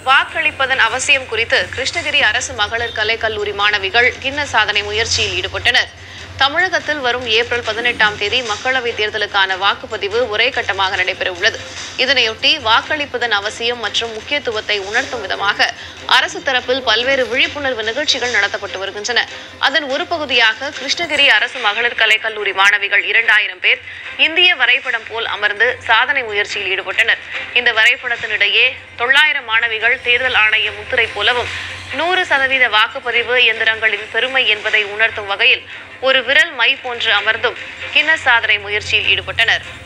வாக்களிப்பதன் அவசியம் குறித்து கிருஷ்ணகிரி அரசு மகளிர் கலைக் கல்லூரி மாணவிகள் கின்ன சாதனை முயற்சியில் ஈடுபட்டனர் தமிழகத்தில் வரும் ஏப்ரல் பதினெட்டாம் தேதி மக்களவைத் தேர்தலுக்கான வாக்குப்பதிவு ஒரே கட்டமாக நடைபெற உள்ளது இதனையொட்டி வாக்களிப்பதன் அவசியம் மற்றும் முக்கியத்துவத்தை உணர்த்தும் விதமாக அரசு தரப்பில் பல்வேறு விழிப்புணர்வு நிகழ்ச்சிகள் நடத்தப்பட்டு வருகின்றன அதன் ஒரு பகுதியாக கிருஷ்ணகிரி அரசு மகளிர் கலைக் கல்லூரி மாணவிகள் இரண்டாயிரம் பேர் இந்திய வரைபடம் போல் அமர்ந்து சாதனை முயற்சியில் ஈடுபட்டனர் இந்த வரைபடத்தினிடையே தொள்ளாயிரம் மாணவிகள் தேர்தல் ஆணைய முத்திரை போலவும் நூறு சதவீத வாக்குப்பதிவு இயந்திரங்களின் பெருமை என்பதை உணர்த்தும் வகையில் ஒரு விரல் மை போன்று அமர்ந்தும் கின்னஸ் சாதனை முயற்சியில் ஈடுபட்டனர்